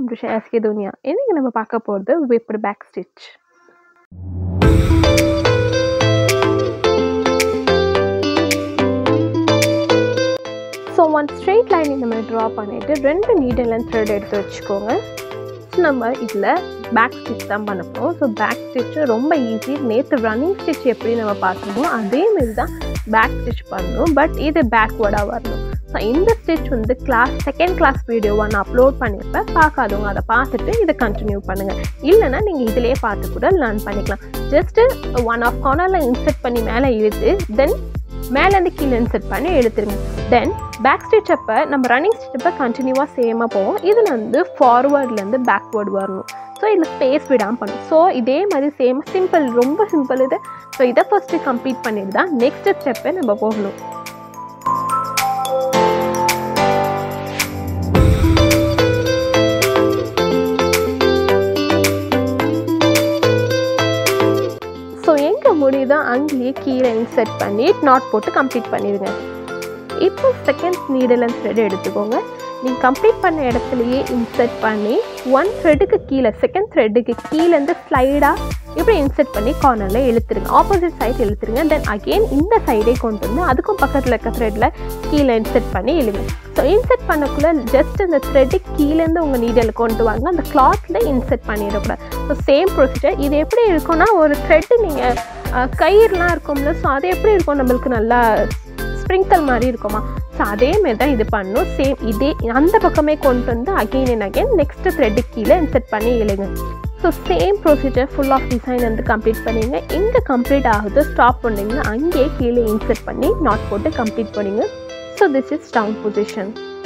welcome to ஷேஸ்கே துனியா இன்னைக்கு நம்ம பார்க்க போகிறது whipped back stitch so one straight line இந்த மாதிரி ட்ரா பண்ணிவிட்டு ரெண்டு நீடில் அண்ட் த்ரெட் எடுத்து வச்சுக்கோங்க ஸோ நம்ம இதில் பேக் ஸ்டிச் தான் பண்ண போகிறோம் ஸோ பேக் ஸ்டிச்சு ரொம்ப ஈஸி நேற்று ரன்னிங் ஸ்டிச் எப்படி நம்ம பார்த்தோமோ அதே மாதிரி தான் பேக் ஸ்டிச் பண்ணணும் பட் இது பேக்வேர்டாக வரணும் ஸோ இந்த ஸ்டிச் வந்து கிளாஸ் செகண்ட் கிளாஸ் வீடியோவை நான் அப்லோட் பண்ணியிருப்பேன் பார்க்காதவங்க அதை பார்த்துட்டு இதை கண்டினியூ பண்ணுங்கள் இல்லைனா நீங்கள் இதிலே பார்த்து கூட லேர்ன் பண்ணிக்கலாம் ஜஸ்ட்டு ஒன் ஆஃப் கார்னரில் இன்செர்ட் பண்ணி மேலே இழுத்து தென் மேலேருந்து கீழே இன்செர்ட் பண்ணி எடுத்துருங்க தென் பேக் ஸ்டிச் அப்போ நம்ம ரன்னிங் ஸ்டிச் அப்போ கண்டினியூவாக சேமாக போவோம் இதில் வந்து ஃபார்வர்ட்லேருந்து பேக்வேர்டு வரணும் ஸோ இதில் ஸ்பேஸ் விடாமல் பண்ணும் ஸோ இதே மாதிரி சேம் சிம்பிள் ரொம்ப சிம்பிள் இது ஸோ இதை ஃபஸ்ட்டு கம்ப்ளீட் பண்ணிட்டு தான் நெக்ஸ்ட் ஸ்டெப்பை நம்ம போகணும் ஸோ எங்கே முடியுதோ அங்கேயே கீழே இன்செர்ட் பண்ணி நாட் போட்டு கம்ப்ளீட் பண்ணிடுங்க இப்போ செகண்ட் நீடில் அண்ட் த்ரெட் எடுத்துக்கோங்க நீங்கள் கம்ப்ளீட் பண்ண இடத்துலையே இன்செர்ட் பண்ணி ஒன் த்ரெட்டுக்கு கீழே செகண்ட் த்ரெட்டுக்கு கீழேருந்து ஸ்லைடாக இப்படி இன்செர்ட் பண்ணி கார்னரில் இழுத்துருங்க ஆப்போசிட் சைட் இழுத்துருங்க தென் அகெயின் இந்த சைடே கொண்டு வந்து அதுக்கும் பக்கத்தில் இருக்க த்ரெட்டில் கீழே இன்செர்ட் பண்ணி இழுங்க ஸோ இன்செர்ட் பண்ணக்குள்ளே ஜஸ்ட் இந்த த்ரெட்டு கீழேருந்து உங்கள் நீடில் கொண்டு வாங்க அந்த கிளாத்தில் இன்செர்ட் பண்ணிடக்கூடாது ஸோ சேம் ப்ரொசீஜர் இது எப்படி இருக்கும்னா ஒரு த்ரெட்டு நீங்கள் கயிறுலாம் இருக்கும்ல ஸோ அது எப்படி இருக்கும் நம்மளுக்கு நல்லா ஸ்ப்ரிங்கிள் மாதிரி இருக்குமா ஸோ அதேமாரி தான் இது பண்ணும் சேம் இதே அந்த பக்கமே கொண்டு வந்து again and again next thread கீழே இன்செர்ட் பண்ணி இழுங்க so same procedure full of design வந்து கம்ப்ளீட் பண்ணிங்க எங்கே கம்ப்ளீட் ஆகுது ஸ்டாப் பண்ணிங்கன்னா அங்கேயே கீழே இன்செர்ட் பண்ணி நாட் போட்டு கம்ப்ளீட் பண்ணிங்க so this is down position